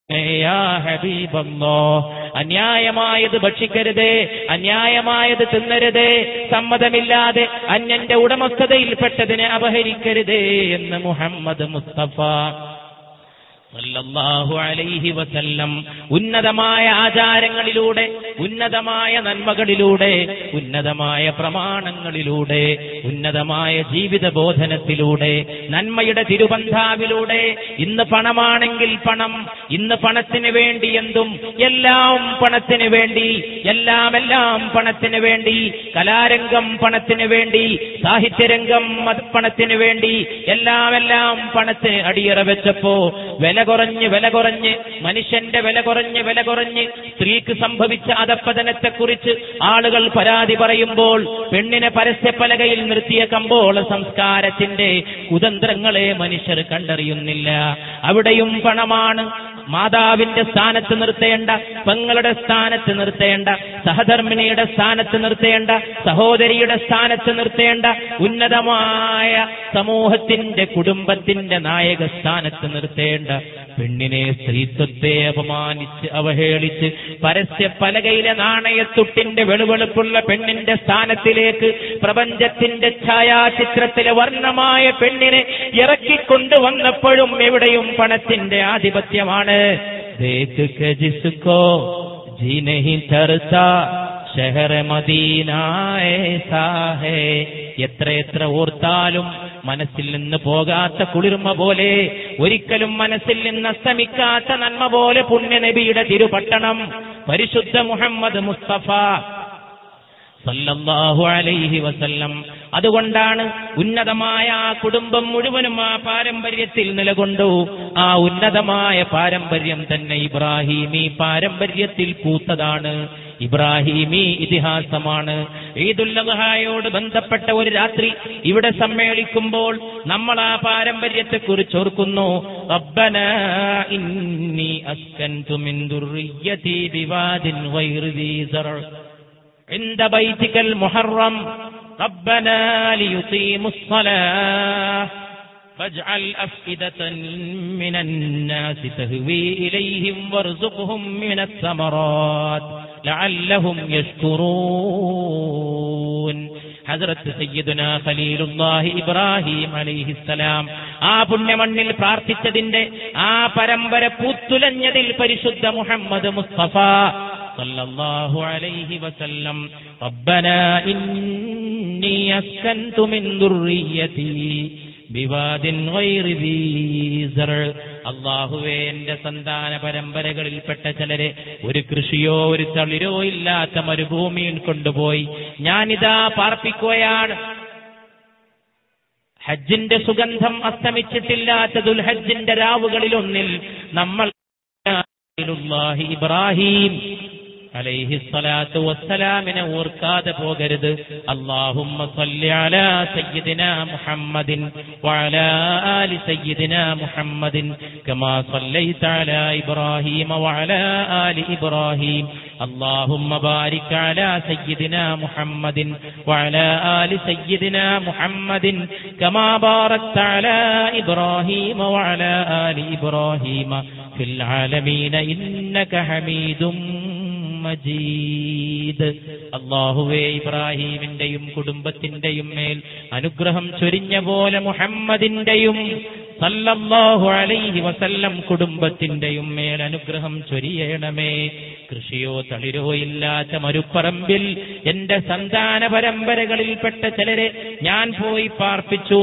യാ ഹബീബല്ലോ അന്യായമായത് ഭക്ഷിക്കരുത് അന്യായമായത് തിന്നരുത് സമ്മതമില്ലാതെ അന്യന്റെ ഉടമസ്ഥതയിൽപ്പെട്ടതിനെ അപഹരിക്കരുത് എന്ന് മുഹമ്മദ് മുസ്തഫ സല്ലല്ലാഹു അലൈഹി വസല്ലം ഉന്നതമായ ആചാരങ്ങളിലൂടെ ഉന്നതമായ നന്മകളിലൂടെ ഉന്നതമായ പ്രമാണങ്ങളിലൂടെ ഉന്നതമായ ജീവിത ബോധനത്തിലൂടെ നന്മയുടെ തിരുബന്ധാവിലൂടെ ഇന്ന് പണമാണെങ്കിൽ പണം ഇന്ന് പണത്തിന് വേണ്ടി എന്തും എല്ലാം പണത്തിന് വേണ്ടി എല്ലാം എല്ലാം പണത്തിന് വേണ്ടി കലാരംഗം പണത്തിന് വേണ്ടി സാഹിത്യരംഗം അത് പണത്തിന് വേണ്ടി എല്ലാം എല്ലാം പണത്തിന് അടിയറ വെച്ചപ്പോ വില കുറഞ്ഞ് വില കുറഞ്ഞ് മനുഷ്യന്റെ വില കുറഞ്ഞ് വില കുറഞ്ഞ് സ്ത്രീക്ക് സംഭവിച്ച അധപ്പതനത്തെക്കുറിച്ച് ആളുകൾ പരാതി പറയുമ്പോൾ പെണ്ണിനെ പരസ്യപ്പലകയിൽ നിർത്തിയ കമ്പോള സംസ്കാരത്തിന്റെ കുതന്ത്രങ്ങളെ മനുഷ്യർ കണ്ടറിയുന്നില്ല അവിടെയും പണമാണ് മാതാവിന്റെ സ്ഥാനത്ത് നിർത്തേണ്ട പെങ്ങളുടെ സ്ഥാനത്ത് നിർത്തേണ്ട സഹധർമ്മിണിയുടെ സ്ഥാനത്ത് നിർത്തേണ്ട സഹോദരിയുടെ സ്ഥാനത്ത് നിർത്തേണ്ട ഉന്നതമായ സമൂഹത്തിന്റെ കുടുംബത്തിന്റെ നായക സ്ഥാനത്ത് നിർത്തേണ്ട പെണ്ണിനെ സ്ത്രീത്വത്തെ അപമാനിച്ച് അവഹേളിച്ച് പരസ്യ പലകയിലെ നാണയത്തുട്ടിന്റെ വെളുവെളുപ്പുള്ള പെണ്ണിന്റെ സ്ഥാനത്തിലേക്ക് പ്രപഞ്ചത്തിന്റെ ഛായാചിത്രത്തിലെ വർണ്ണമായ പെണ്ണിനെ ഇറക്കിക്കൊണ്ടുവന്നപ്പോഴും എവിടെയും പണത്തിന്റെ ആധിപത്യമാണ് ദേഖ് കെ ജിസ്കോ ജി നഹി ചർച്ച ഷഹർ മദീന ഏസാ ഹേ എത്ര എത്ര ഓർത്താലും മനസ്സിൽ നിന്ന് പോകാത്ത കുളിർമ പോലെ ഒരിക്കലും മനസ്സിൽ നിന്ന് അസ്തമിക്കാത്ത നന്മ പോലെ പുണ്യനബിയുടെ തിരുപട്ടണം പരിശുദ്ധ മുഹമ്മദ് മുസ്തഫ സല്ലല്ലാഹു അലൈഹി വസല്ലം അതുകൊണ്ടാണ് ഉന്നതമായ ആ കുടുംബം മുഴുവനും ആ പാരമ്പര്യത്തിൽ നിലകൊണ്ടു ആ ഉന്നതമായ പാരമ്പര്യം തന്നെ ഇബ്രാഹിമി പാരമ്പര്യത്തിൽ പൂത്തതാണ് ഇബ്രാഹിമി ഇതിഹാസമാണ് ഈദുല്ലഹായോട് ബന്ധപ്പെട്ട ഒരു രാത്രി ഇവിടെ സമ്മേളിക്കുമ്പോൾ നമ്മൾ ആ പാരമ്പര്യത്തെക്കുറിച്ച് ഓർക്കുന്നു റബ്ബന ഇന്നി അസ്കൻതു മിൻ ദുർരിയ്യതി ബിവാദിൻ ഗൈറി ദീ സറ عند بيتك المحرم ربنا ليقيموا الصلاة فاجعل أفئدة من الناس تهوي إليهم وارزقهم من الثمرات لعلهم يشكرون ഹസരത്ത് സയ്യിദുന ഖലീലുല്ലാഹി ഇബ്രാഹിം അലൈഹിസ്സലാം ആ പുണ്യമണ്ണിൽ പ്രാർത്ഥിച്ചതിന്റെ ആ പരമ്പര പൂത്തുലഞ്ഞതിൽ പരിശുദ്ധ മുഹമ്മദ് മുസ്തഫ സല്ലല്ലാഹു അലൈഹി വസല്ലം റബ്ബനാ ഇന്നി അസ്കൻതു മിൻ ദുർരിയ്യതി ബിവാദിൻ ഗൈറി ദീ സറ അള്ളാഹുവേ എന്റെ സന്താന പരമ്പരകളിൽപ്പെട്ട ചിലരെ ഒരു കൃഷിയോ ഒരു തളിരോ ഇല്ലാത്ത മരുഭൂമിയിൽ കൊണ്ടുപോയി ഞാനിതാ പാർപ്പിക്കുകയാണ് ഹജ്ജിന്റെ സുഗന്ധം അസ്തമിച്ചിട്ടില്ലാത്ത ദുൽഹജ്ജിന്റെ രാവുകളിലൊന്നിൽ നമ്മൾ ഇബ്രാഹിം അലൈഹി സ്വലാത്തു വസ്സലാമിനെ ഓർക്കാതെ പോകരുത് അള്ളാഹുമ്മ സല്ലി അലാ സയ്യിദിന മുഹമ്മദിൻ വഅലാ ആലി സയ്യിദിന മുഹമ്മദിൻ കമാ സല്ലൈത അലാ ഇബ്രാഹീമ വഅലാ ആലി ഇബ്രാഹീം اللهم بارك على سيدنا محمد وعلى آل سيدنا محمد كما باركت على إبراهيم وعلى آل إبراهيم في العالمين إنك حميد മജീദ് അള്ളാഹുവേ ഇബ്രാഹീമിന്റെയും കുടുംബത്തിന്റെയും മേൽ അനുഗ്രഹം ചൊരിഞ്ഞ പോലെ മുഹമ്മദിന്റെയും സല്ലല്ലാഹു അലൈഹി വസല്ലം കുടുംബത്തിന്റെയും മേൽ അനുഗ്രഹം ചൊരിയണമേ കൃഷിയോ തളിരോ ഇല്ലാത്ത മരുപ്പറമ്പിൽ എന്റെ സന്താന പരമ്പരകളിൽപ്പെട്ട ചിലരെ ഞാൻ പോയി പാർപ്പിച്ചു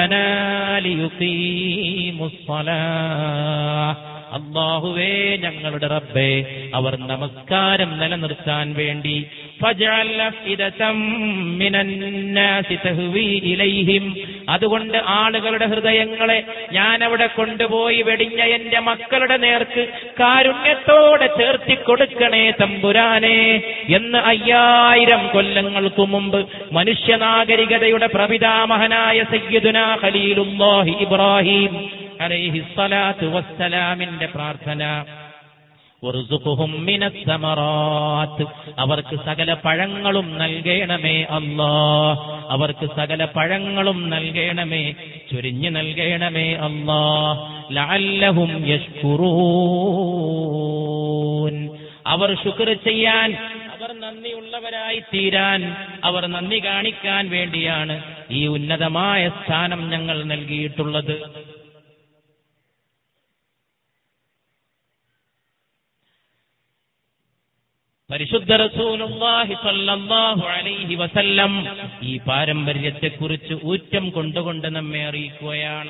റബ്ബനാലിയുക്കീമുസ്സലാ അള്ളാഹുവേ ഞങ്ങളുടെ റബ്ബേ അവർ നമസ്കാരം നിലനിർത്താൻ വേണ്ടി ഫജഅൽ അഫ്ഇദതം മിനന്നാസി തഹ്വി ഇലൈഹിം അതുകൊണ്ട് ആളുകളുടെ ഹൃദയങ്ങളെ ഞാൻ അവിടെ കൊണ്ടുപോയി വെടിഞ്ഞ എന്റെ മക്കളുടെ നേർക്ക് കാരുണ്യത്തോടെ ചേർത്തി കൊടുക്കണേ തമ്പുരാനെ എന്ന് അയ്യായിരം കൊല്ലങ്ങൾക്കു മുമ്പ് മനുഷ്യനാഗരികതയുടെ പ്രപിതാമഹനായ സയ്യിദുന ഖലീലുല്ലാഹി ഇബ്രാഹിം അലൈഹി സ്വലാത്തു വസ്സലാമിന്റെ പ്രാർത്ഥന വറുസുഖുഹും മിനസ്സമറാത്ത് അവർക്ക് സകല പഴങ്ങളും നൽകണമേ അല്ലാ അവർക്ക് സകല പഴങ്ങളും നൽകണമേ ചൊരിഞ്ഞു നൽകണമേ അല്ലാ ലഅല്ലഹും യഷ്കുറൂൻ അവർ ശുക്ർ ചെയ്യാൻ അവർ നന്ദിയുള്ളവരായി തീരാൻ അവർ നന്ദി കാണിക്കാൻ വേണ്ടിയാണ് ഈ ഉന്നതമായ സ്ഥാനം ഞങ്ങൾ നൽകിയിട്ടുള്ളത് പരിശുദ്ധ റസൂലുള്ളാഹി സ്വല്ലല്ലാഹു അലൈഹി വസല്ലം ഈ പാരമ്പര്യത്തെക്കുറിച്ച് ഊറ്റം കൊണ്ടുകൊണ്ട് നമ്മെ അറിയിക്കുകയാണ്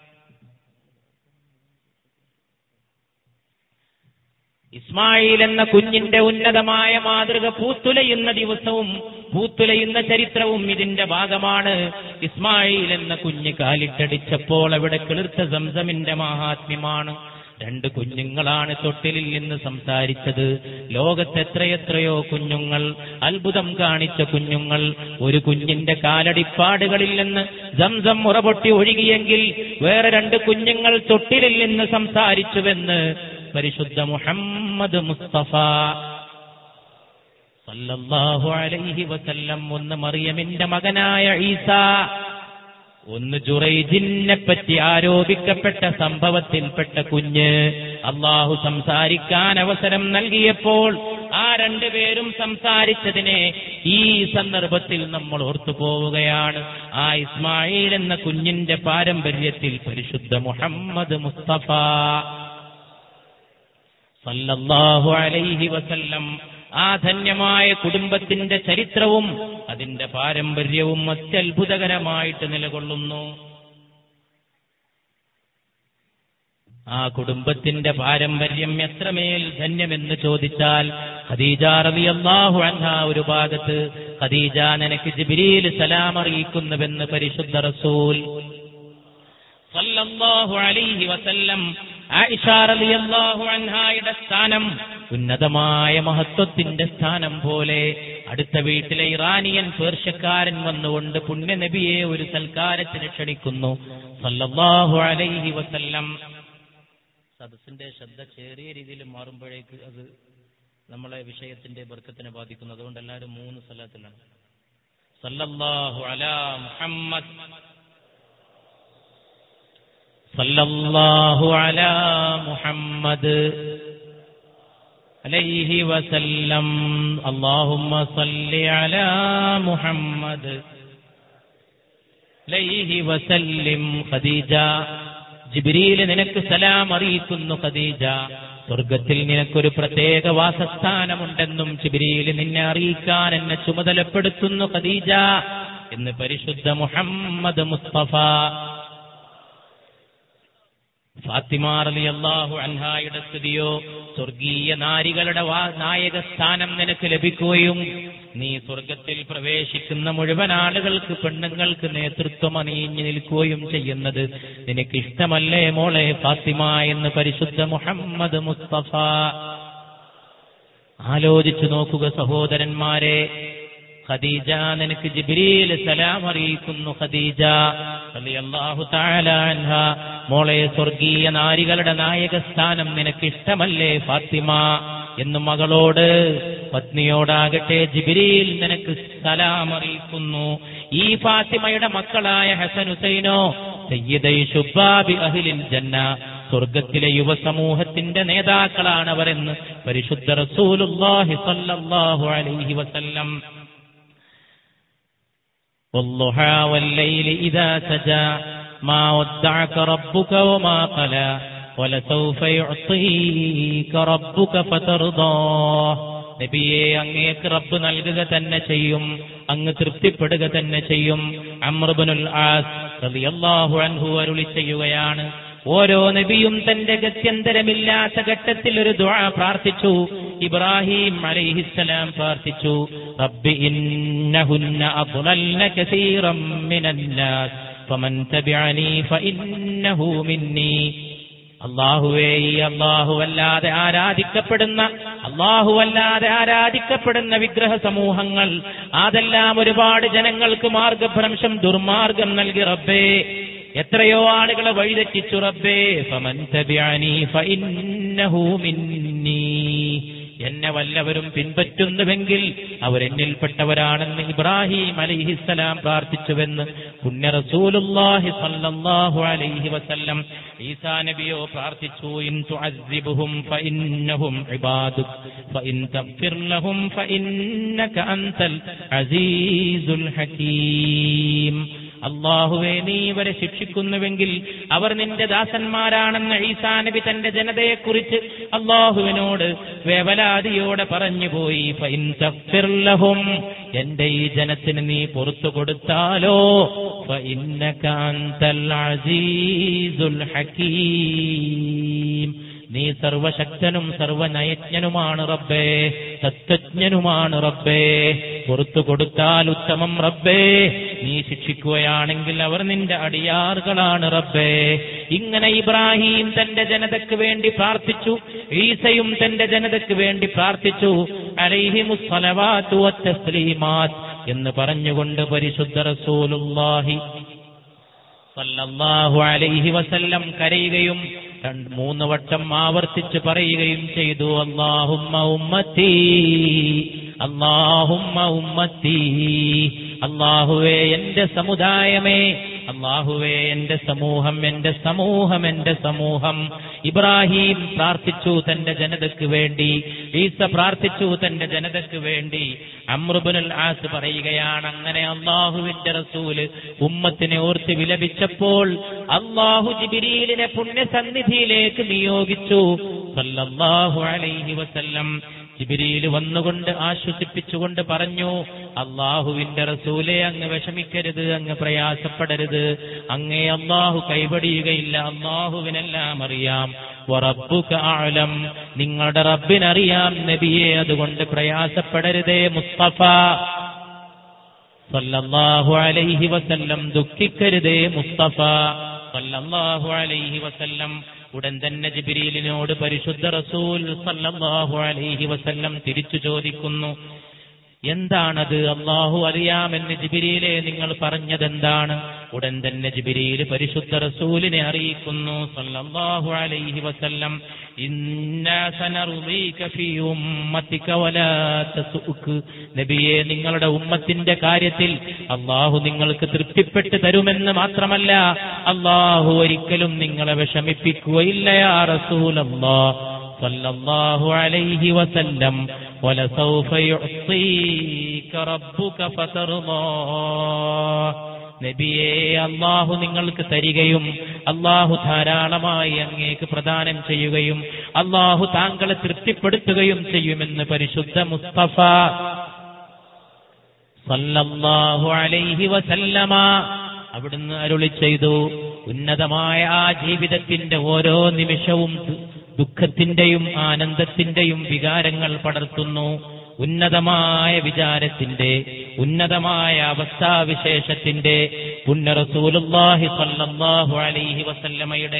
ഇസ്മായിൽ എന്ന കുഞ്ഞിന്റെ ഉന്നതമായ മാതൃക പൂത്തുലയുന്ന ദിവസവും പൂത്തുലയുന്ന ചരിത്രവും ഇതിന്റെ ഭാഗമാണ് ഇസ്മായിൽ എന്ന കുഞ്ഞ് കാലിട്ടടിച്ചപ്പോൾ അവിടെ കിളിർത്ത സംസമിന്റെ മാഹാത്മ്യമാണ് രണ്ട് കുഞ്ഞുങ്ങളാണ് തൊട്ടിലിൽ നിന്ന് സംസാരിച്ചത് ലോകത്ത് എത്രയെത്രയോ കുഞ്ഞുങ്ങൾ അത്ഭുതം കാണിച്ച കുഞ്ഞുങ്ങൾ ഒരു കുഞ്ഞിന്റെ കാലടിപ്പാടുകളിൽ നിന്ന് സംസം മുറപൊട്ടി ഒഴുകിയെങ്കിൽ വേറെ രണ്ട് കുഞ്ഞുങ്ങൾ തൊട്ടിലിൽ നിന്ന് സംസാരിച്ചുവെന്ന് പരിശുദ്ധ മുഹമ്മദ് മുസ്തഫ സല്ലല്ലാഹു അലൈഹി വസല്ലം ഒന്ന് മറിയമിന്റെ മകനായ ഈസ ഒന്ന് ജുറൈജിനെ പറ്റി ആരോപിക്കപ്പെട്ട സംഭവത്തിൽപ്പെട്ട കുഞ്ഞ് അള്ളാഹു സംസാരിക്കാൻ അവസരം നൽകിയപ്പോൾ ആ രണ്ടുപേരും സംസാരിച്ചതിനെ ഈ സന്ദർഭത്തിൽ നമ്മൾ ഓർത്തു പോവുകയാണ് ആ ഇസ്മായിൽ എന്ന കുഞ്ഞിന്റെ പാരമ്പര്യത്തിൽ പരിശുദ്ധ മുഹമ്മദ് മുസ്തഫ സല്ലല്ലാഹു അലൈഹി വസല്ലം ആ ധന്യമായ കുടുംബത്തിന്റെ ചരിത്രവും അതിന്റെ പാരമ്പര്യവും അത്യത്ഭുതകരമായിട്ട് നിലകൊള്ളുന്നു ആ കുടുംബത്തിന്റെ പാരമ്പര്യം എത്രമേൽ ധന്യമെന്ന് ചോദിച്ചാൽ ഖദീജ റളിയല്ലാഹു അൻഹ ഒരു ഭാഗത്ത് ഖദീജ നിനക്ക് ജിബ്രീൽ സലാം അറിയിക്കുന്നുവെന്ന് പരിശുദ്ധ റസൂൽ സല്ലല്ലാഹു അലൈഹി വസല്ലം ആയിഷ റളിയല്ലാഹു അൻഹായുടെ സ്ഥാനം ഉന്നതമായ മഹത്വത്തിന്റെ സ്ഥാനം പോലെ അടുത്ത വീട്ടിലെ ഇറാനിയൻ പേർഷ്യക്കാരൻ വന്നുകൊണ്ട് പുണ്യനബിയെ ഒരു സൽക്കാരത്തിന് ക്ഷണിക്കുന്നു സല്ലല്ലാഹു അലൈഹി വസല്ലം സദസ്സിന്റെ ശ്രദ്ധ ചെറിയ രീതിയിൽ മാറുമ്പോഴേക്ക് അത് നമ്മളെ വിഷയത്തിന്റെ ബർക്കത്തിനെ ബാധിക്കുന്നു അതുകൊണ്ട് എല്ലാവരും മൂന്ന് സ്ഥലത്തിലാണ് സല്ലല്ലാഹു അലാ മുഹമ്മദ് സല്ലല്ലാഹു അലാ മുഹമ്മദ് അലൈഹി വസല്ലം അല്ലാഹുമ്മ സല്ലി അലാ മുഹമ്മദ് അലൈഹി വസല്ലിം ഖദീജ ജിബ്രീൽ നിനക്ക് സലാം അറിയിക്കുന്നു ഖദീജ സ്വർഗത്തിൽ നിനക്കൊരു പ്രത്യേക വാസസ്ഥാനമുണ്ടെന്നും ജിബ്രീൽ നിന്നെ അറിയിക്കാൻ എന്നെ ചുമതലപ്പെടുത്തുന്നു ഖദീജ എന്ന് പരിശുദ്ധ മുഹമ്മദ് മുസ്തഫ ഫാത്തിമ റളിയല്ലാഹു അൻഹായുടെ സ്ഥിതിയോ സ്വർഗീയ നാരികളുടെ വാ- നായക സ്ഥാനം നിനക്ക് ലഭിക്കുകയും നീ സ്വർഗത്തിൽ പ്രവേശിക്കുന്ന മുഴുവൻ ആളുകൾക്ക് പെണ്ണുങ്ങൾക്ക് നേതൃത്വം അണിയിഞ്ഞു നിൽക്കുകയും ചെയ്യുന്നത് നിനക്ക് ഇഷ്ടമല്ലേ മോളെ ഫാത്തിമ എന്ന് പരിശുദ്ധ മുഹമ്മദ് മുസ്തഫ ആലോചിച്ചു നോക്കുക സഹോദരന്മാരെ ഖദീജ നിനക്ക് ജിബ്രീൽ സലാം അറിയിക്കുന്നു ഖദീജ റളിയല്ലാഹു തആല അൻഹ മോളെ സ്വർഗീയ നാരികളുടെ നായക സ്ഥാനം നിനക്ക് ഇഷ്ടമല്ലേ ഫാത്തിമ എന്ന് മകളോട് പത്നിയോടാകട്ടെ ജിബ്രീൽ നിനക്ക് സലാം അറിയിക്കുന്നു ഈ ഫാത്തിമയുടെ മക്കളായ ഹസൻ ഹുസൈനോ സയ്യിദൈ ശുബാബി അഹ്ലിൽ ജന്ന സ്വർഗത്തിലെ യുവസമൂഹത്തിന്റെ നേതാക്കളാണവരെന്ന് പരിശുദ്ധ റസൂലുള്ളാഹി സ്വല്ലല്ലാഹു അലൈഹി വസല്ലം والضحى والليل إذا سجى ما ودعك ربك وما قلى ولسوف يعطيك ربك فترضى നബിയെ അങ്ങേക്ക് റബ്ബ് നൽകുക തന്നെ ചെയ്യും അങ്ങ് തൃപ്തിപ്പെടുക തന്നെ ചെയ്യും അമ്രബുനുൽ ആസ് റളിയല്ലാഹു അൻഹു അരുളി ചെയ്യുകയാണ് ഓരോ നബിയും തന്റെ ഗത്യന്തരമില്ലാത്ത ഘട്ടത്തിൽ ഒരു ദുആ പ്രാർത്ഥിച്ചു ഇബ്രാഹിം അലൈഹിസ്സലാം പ്രാർത്ഥിച്ചു റബ്ബി ഇന്നഹുന്ന അദ്ലൽന കസീറം മിനന്നാസ് ഫമൻ തബിഅനി ഫഇന്നഹു മിന്നി അള്ളാഹുവേ ഈ അള്ളാഹുവല്ലാതെ ആരാധിക്കപ്പെടുന്ന അള്ളാഹുവല്ലാതെ ആരാധിക്കപ്പെടുന്ന വിഗ്രഹ സമൂഹങ്ങൾ അതെല്ലാം ഒരുപാട് ജനങ്ങൾക്ക് മാർഗഭ്രംശം ദുർമാർഗം നൽകി റബ്ബേ എത്രയോ ആളുകളെ വഴിതെറ്റിച്ചു റബ്ബേ ഫമൻ തബിഅനി ഫഇന്നഹു മിന്നീ എന്നെ വല്ലവരും പിൻപറ്റുന്നുവെങ്കിൽ അവരെന്നിൽപ്പെട്ടവരാണെന്ന് ഇബ്രാഹിം അലൈഹിസ്സലാം പ്രാർത്ഥിച്ചുവെന്ന് പുണ്യ റസൂലുള്ളാഹി സ്വല്ലല്ലാഹു അലൈഹി വസല്ലം ഈസാ നബിയോ പ്രാർത്ഥിച്ചു ഇൻ തുഅസ്സിബുഹും ഫഇന്നഹും ഇബാദുക് ഫഇൻ തഗ്ഫിർ ലഹും ഫഇന്നക അൻതൽ അസീസുൽ ഹകീം അള്ളാഹുവെ നീ ഇവരെ ശിക്ഷിക്കുന്നുവെങ്കിൽ അവർ നിന്റെ ദാസന്മാരാണെന്ന് ഈസാ നബി തന്റെ ജനതയെക്കുറിച്ച് അള്ളാഹുവിനോട് വേവലാതിയോടെ പറഞ്ഞുപോയി ഫൈൻ തഗ്ഫിർ ലഹും എന്റെ ഈ ജനത്തിന് നീ പുറത്തു കൊടുത്താലോ ഫഇന്നക അൻതൽ അസീസുൽ ഹകീം നീ സർവശക്തനും സർവനയജ്ഞനുമാണ് റബ്ബേ തത്വജ്ഞനുമാണ് റബ്ബേ പുറത്തു കൊടുത്താൽ ഉത്തമം റബ്ബേ നീ ശിക്ഷിക്കുകയാണെങ്കിൽ അവർ നിന്റെ അടിയാറുകളാണ് റബ്ബേ ഇങ്ങനെ ഇബ്രാഹിം തന്റെ ജനതയ്ക്ക് വേണ്ടി പ്രാർത്ഥിച്ചു ഈസയും തന്റെ ജനതയ്ക്ക് വേണ്ടി പ്രാർത്ഥിച്ചു അലൈഹിമുസ്സലവാത്തു വത്തസ്ലീമാത്ത് എന്ന് പറഞ്ഞുകൊണ്ട് പരിശുദ്ധ റസൂലുള്ളാഹി സല്ലല്ലാഹു അലൈഹി വസല്ലം കരയുകയും രണ്ട് മൂന്ന് വട്ടം ആവർത്തിച്ച് പറയുകയും ചെയ്തു അല്ലാഹുമ്മ ഉമ്മത്തി അല്ലാഹുമ്മ ഉമ്മത്തി അല്ലാഹുവേ എന്റെ സമുദായമേ അള്ളാഹുവേ എന്റെ സമൂഹം എന്റെ സമൂഹം എന്റെ സമൂഹം ഇബ്രാഹിം പ്രാർത്ഥിച്ചു തന്റെ ജനതയ്ക്ക് വേണ്ടി ഈസ പ്രാർത്ഥിച്ചു തന്റെ ജനതയ്ക്ക് വേണ്ടി അമ്രുബുൽ ആസ് പറയുകയാണ് അങ്ങനെ അള്ളാഹുവിന്റെ റസൂല് ഉമ്മത്തിനെ ഓർത്ത് വിലപിച്ചപ്പോൾ അള്ളാഹു ജിബിരിയിലിനെ പുണ്യസന്നിധിയിലേക്ക് നിയോഗിച്ചു സല്ലല്ലാഹു അലൈഹി വസല്ലം ജിബിരിയിൽ വന്നുകൊണ്ട് ആശ്വസിപ്പിച്ചുകൊണ്ട് പറഞ്ഞു അള്ളാഹുവിന്റെ റസൂലെ അങ്ങ് വിഷമിക്കരുത് അങ്ങ് പ്രയാസപ്പെടരുത് അങ്ങേ അള്ളാഹു കൈവടിയുകയില്ല അള്ളാഹുവിനെല്ലാം അറിയാം വറബ്ബുക ആലം നിങ്ങളുടെ റബ്ബിനറിയാം നബിയെ അതുകൊണ്ട് പ്രയാസപ്പെടരുതേ മുസ്തഫ സല്ലല്ലാഹു അലൈഹി വസല്ലം ദുഃഖിക്കരുതേ മുസ്തഫ സല്ലല്ലാഹു അലൈഹി വസല്ലം ഉടൻ തന്നെ ജിബിരിലിനോട് പരിശുദ്ധ റസൂൽ സല്ലല്ലാഹു അലൈഹി വസല്ലം തിരിച്ചു ചോദിക്കുന്നു എന്താണത് അള്ളാഹു അറിയാമെന്ന് ജിബിരിയിലെ നിങ്ങൾ പറഞ്ഞതെന്താണ് ഉടൻ തന്നെ ജിബിരിയിൽ പരിശുദ്ധ റസൂലിനെ അറിയിക്കുന്നു സല്ലല്ലാഹു അലൈഹി വസല്ലം ഇന്നാ സനറുദീക ഫീ ഉമ്മത്തിക വലാ തസുക്ക് നബിയെ നിങ്ങളുടെ ഉമ്മത്തിന്റെ കാര്യത്തിൽ അള്ളാഹു നിങ്ങൾക്ക് തൃപ്തിപ്പെട്ട് തരുമെന്ന് മാത്രമല്ല അള്ളാഹു ഒരിക്കലും നിങ്ങളെ വിഷമിപ്പിക്കുകയില്ല യാ റസൂലല്ലാഹ് സല്ലല്ലാഹു അലൈഹി വസല്ലം ولسوف يعطيك ربك فترضى നബിയെ അള്ളാഹു നിങ്ങൾക്ക് തരികയും അള്ളാഹു ധാരാളമായി അങ്ങേക്ക് പ്രദാനം ചെയ്യുകയും അള്ളാഹു താങ്കളെ തൃപ്തിപ്പെടുത്തുകയും ചെയ്യുമെന്ന് പരിശുദ്ധ മുസ്തഫ സല്ലല്ലാഹു അലൈഹി വസല്ലമ അവിടുന്ന് അരുളി ചെയ്തു ഉന്നതമായ ആ ജീവിതത്തിന്റെ ഓരോ നിമിഷവും ദു- ദുഃഖത്തിന്റെയും ആനന്ദത്തിന്റെയും വികാരങ്ങൾ പടർത്തുന്നു ഉന്നതമായ വിചാരത്തിന്റെ ഉന്നതമായ അവസ്ഥാവിശേഷത്തിന്റെ പുണ്യ റസൂലുള്ളാഹി സല്ലല്ലാഹു അലൈഹി വസല്ലമയുടെ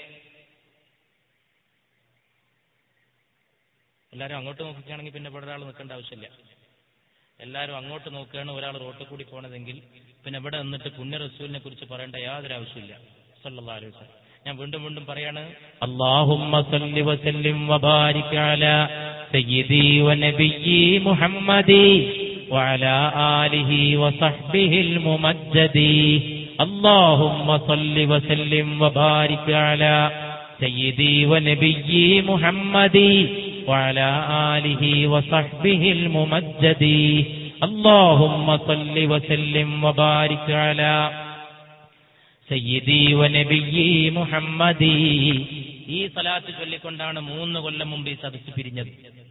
എല്ലാരും അങ്ങോട്ട് നോക്കുകയാണെങ്കിൽ പിന്നെ ഇവിടെ ഒരാൾ നിൽക്കേണ്ട ആവശ്യമില്ല എല്ലാവരും അങ്ങോട്ട് നോക്കുകയാണ് ഒരാൾ റോട്ടിൽ കൂടി പോണതെങ്കിൽ പിന്നെ ഇവിടെ നിന്നിട്ട് പുണ്യ റസൂലിനെ കുറിച്ച് പറയേണ്ട യാതൊരു ആവശ്യമില്ല സല്ലല്ലാഹു അലൈഹി വസല്ലം ഞാൻ വീണ്ടും വീണ്ടും പറയാണ് അല്ലാഹുമ്മ സല്ലി വസല്ലിം വബാരിക് അലാ സയ്യിദി വനബിയ്യി മുഹമ്മദി وعلى آله وصحبه الممجد اللهم صل وسلم وبارك على سيدي ونبيي محمد وعلى آله وصحبه الممجد اللهم صل وسلم وبارك على സയ്യിദി വനബിയ്യി മുഹമ്മദി ഈ സലാത്ത് ചൊല്ലിക്കൊണ്ടാണ് മൂന്ന് കൊല്ലം മുമ്പ് ഈ സദസ്സ് പിരിഞ്ഞത്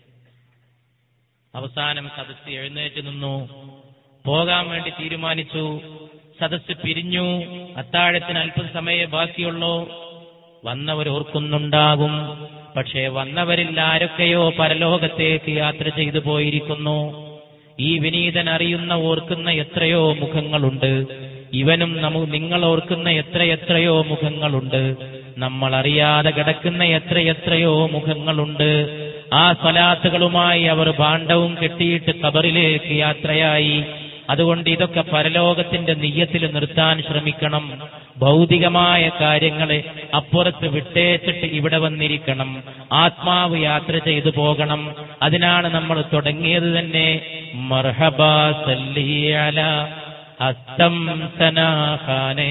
അവസാനം സദസ്സ് എഴുന്നേറ്റ് നിന്നു പോകാൻ വേണ്ടി തീരുമാനിച്ചു സദസ്സ് പിരിഞ്ഞു അത്താഴത്തിന് അല്പം സമയമേ ബാക്കിയുള്ളൂ വന്നവർ ഓർക്കുന്നുണ്ടാകും പക്ഷേ വന്നവരിൽ ആരൊക്കെയോ പരലോകത്തേക്ക് യാത്ര ചെയ്തു പോയിരിക്കുന്നു ഈ വിനീതൻ അറിയുന്ന ഓർക്കുന്ന എത്രയോ മുഖങ്ങളുണ്ട് ഇവനും നമു നിങ്ങൾ ഓർക്കുന്ന എത്രയെത്രയോ മുഖങ്ങളുണ്ട് നമ്മൾ അറിയാതെ കിടക്കുന്ന എത്രയെത്രയോ മുഖങ്ങളുണ്ട് ആ സ്വലാത്തുകളുമായി അവർ ഭാണ്ഡവും കെട്ടിയിട്ട് കബറിലേക്ക് യാത്രയായി അതുകൊണ്ട് ഇതൊക്കെ പരലോകത്തിന്റെ നെയ്യത്തിൽ നിർത്താൻ ശ്രമിക്കണം ഭൗതികമായ കാര്യങ്ങളെ അപ്പുറത്ത് വിട്ടേച്ചിട്ട് ഇവിടെ വന്നിരിക്കണം ആത്മാവ് യാത്ര ചെയ്തു പോകണം അതിനാണ് നമ്മൾ തുടങ്ങിയത് തന്നെ മർഹബ സല്ലിയല അസ്തം സനാഖാനേ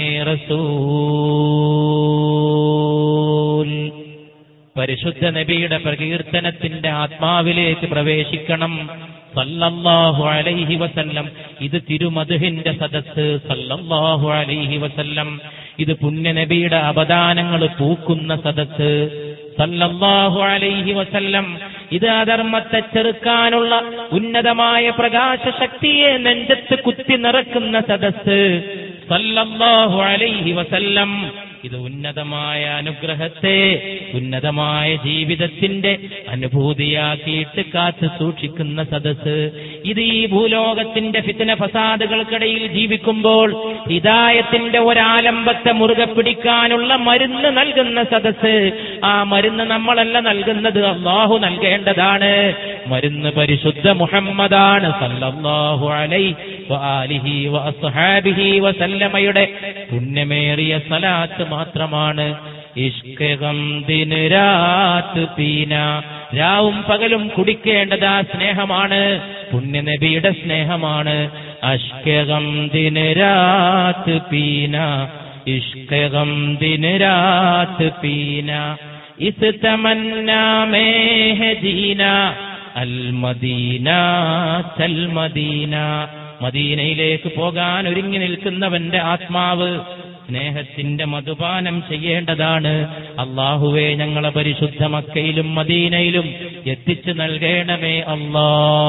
റസൂൽ പരിശുദ്ധ നബിയുടെ പ്രകീർത്തനത്തിന്റെ ആത്മാവിലേക്ക് പ്രവേശിക്കണം സല്ലല്ലാഹു അലൈഹി വസല്ലം ഇത് തിരുമധുഹിന്റെ സദസ് സല്ലല്ലാഹു അലൈഹി വസല്ലം ഇത് പുണ്യനബിയുടെ അവദാനങ്ങൾ പൂക്കുന്ന സദസ് സല്ലല്ലാഹു അലൈഹി വസല്ലം ഇത് അധർമ്മത്തെ ചെറുക്കാനുള്ള ഉന്നതമായ പ്രകാശശക്തിയെ നെഞ്ചത്ത് കുത്തി നിറക്കുന്ന സദസ് സല്ലല്ലാഹു അലൈഹി വസല്ലം ഇത് ഉന്നതമായ അനുഗ്രഹത്തെ ഉന്നതമായ ജീവിതത്തിന്റെ അനുഭൂതിയാക്കിയിട്ട് കാത്തു സൂക്ഷിക്കുന്ന സദസ് ഇത് ഈ ഭൂലോകത്തിന്റെ ഫിത്തന ഫസാദുകൾക്കിടയിൽ ജീവിക്കുമ്പോൾ ഹിദായത്തിന്റെ ഒരാലംബത്തെ മുറുകെ പിടിക്കാനുള്ള മരുന്ന് നൽകുന്ന സദസ് ആ മരുന്ന് നമ്മളല്ല നൽകുന്നത് അള്ളാഹു നൽകേണ്ടതാണ് മരുന്ന് പരിശുദ്ധ മുഹമ്മദാണ് സല്ലല്ലാഹു അലൈ വആലിഹി വഅസ്ഹാബിഹി വസല്ലമയുടെ പുണ്യമേറിയ സലാത്ത് മാത്രമാണ് ഇഷ്കം ദിന് രാത്ത് പീന രാവും പകലും കുടിക്കേണ്ടത് ആ സ്നേഹമാണ് പുണ്യനബിയുടെ സ്നേഹമാണ് അഷ്കം ദിന് രാത്ത് പീന ഇഷ്കം ദിന് രാത്ത് പീന ഇസ് തമന്നാ മേ ഹെ ജീന അൽ മദീന ചൽ മദീന മദീനയിലേക്ക് പോകാൻ ഒരുങ്ങി നിൽക്കുന്നവന്റെ ആത്മാവ് സ്നേഹത്തിന്റെ മധുപാനം ചെയ്യേണ്ടതാണ് അള്ളാഹുവെ ഞങ്ങളെ പരിശുദ്ധ മക്കയിലും മദീനയിലും എത്തിച്ചു നൽകണമേ അല്ലാ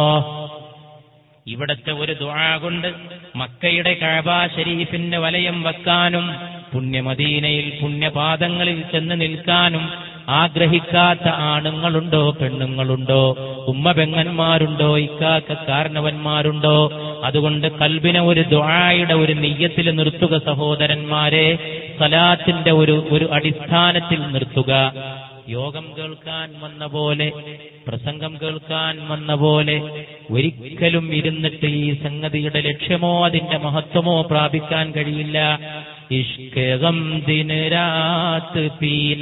ഇവിടത്തെ ഒരു ദുആ കൊണ്ട് മക്കയുടെ കഅബ ഷരീഫിന്റെ വലയം വെക്കാനും പുണ്യമദീനയിൽ പുണ്യപാദങ്ങളിൽ ചെന്ന് നിൽക്കാനും ആഗ്രഹിക്കാത്ത ആണുങ്ങളുണ്ടോ പെണ്ണുങ്ങളുണ്ടോ ഉമ്മ പെങ്ങന്മാരുണ്ടോ ഇക്കാക്ക കാരണവന്മാരുണ്ടോ അതുകൊണ്ട് കൽബിനെ ഒരു ദുആയുടെ ഒരു നെയ്യത്തിൽ നിർത്തുക സഹോദരന്മാരെ സലാത്തിന്റെ ഒരു ഒരു അടിസ്ഥാനത്തിൽ നിർത്തുക യോഗം കേൾക്കാൻ വന്ന പോലെ പ്രസംഗം കേൾക്കാൻ വന്ന പോലെ ഒരിക്കലും ഇരുന്നിട്ട് ഈ സംഗതിയുടെ ലക്ഷ്യമോ അതിന്റെ മഹത്വമോ പ്രാപിക്കാൻ കഴിയില്ല ഇഷ്കം ദിന് രാത്ത് പീന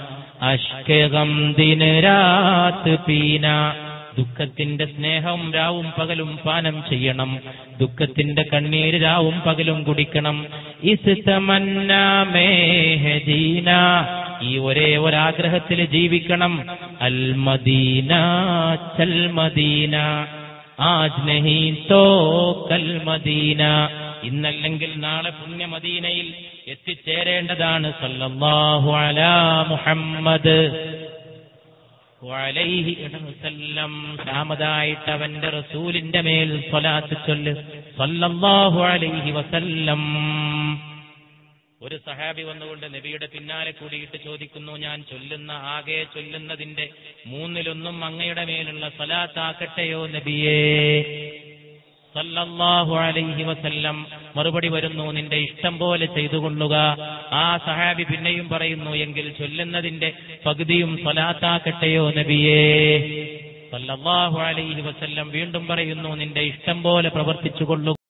അഷ്കം ദിന് രാത്ത് പീന ദുഃഖത്തിന്റെ സ്നേഹം രാവും പകലും പാനം ചെയ്യണം ദുഃഖത്തിന്റെ കണ്ണീര് രാവും പകലും കുടിക്കണം ഇസ് തമന്നാ മേ ഹെ ജീന ഈ ഒരേ ഒരാഗ്രഹത്തിൽ ജീവിക്കണം അൽ മദീന ചൽ മദീന ആജ് നഹീ തോ കൽ മദീന ഇന്നല്ലെങ്കിൽ നാളെ പുണ്യമദീനയിൽ എത്തിച്ചേരേണ്ടതാണ് സല്ലല്ലാഹു അലാ മുഹമ്മദ് വഅലൈഹി വസല്ലം സാമതായിട്ട് അവന്റെ റസൂലിന്റെ മേൽ സ്വലാത്ത് ചൊല്ല് സല്ലല്ലാഹു അലൈഹി വസല്ലം ഒരു സഹാബി വന്നുകൊണ്ട് നബിയുടെ പിന്നാലെ കൂടിയിട്ട് ചോദിക്കുന്നു ഞാൻ ചൊല്ലുന്ന ആകെ ചൊല്ലുന്നതിന്റെ മൂന്നിലൊന്നും അങ്ങയുടെ മേലുള്ള സലാത്താക്കട്ടെയോ നബിയേ സല്ലല്ലാഹു അലൈഹി വസല്ലം മറുപടി വരുന്നു നിന്റെ ഇഷ്ടം പോലെ ചെയ്തുകൊള്ളുക ആ സഹാബി പിന്നെയും പറയുന്നു എങ്കിൽ ചൊല്ലുന്നതിന്റെ പകുതിയും സ്വലാത്താക്കട്ടെയോ നബിയേ സല്ലല്ലാഹു അലൈഹി വസല്ലം വീണ്ടും പറയുന്നു നിന്റെ ഇഷ്ടം പോലെ പ്രവർത്തിച്ചു കൊള്ളുക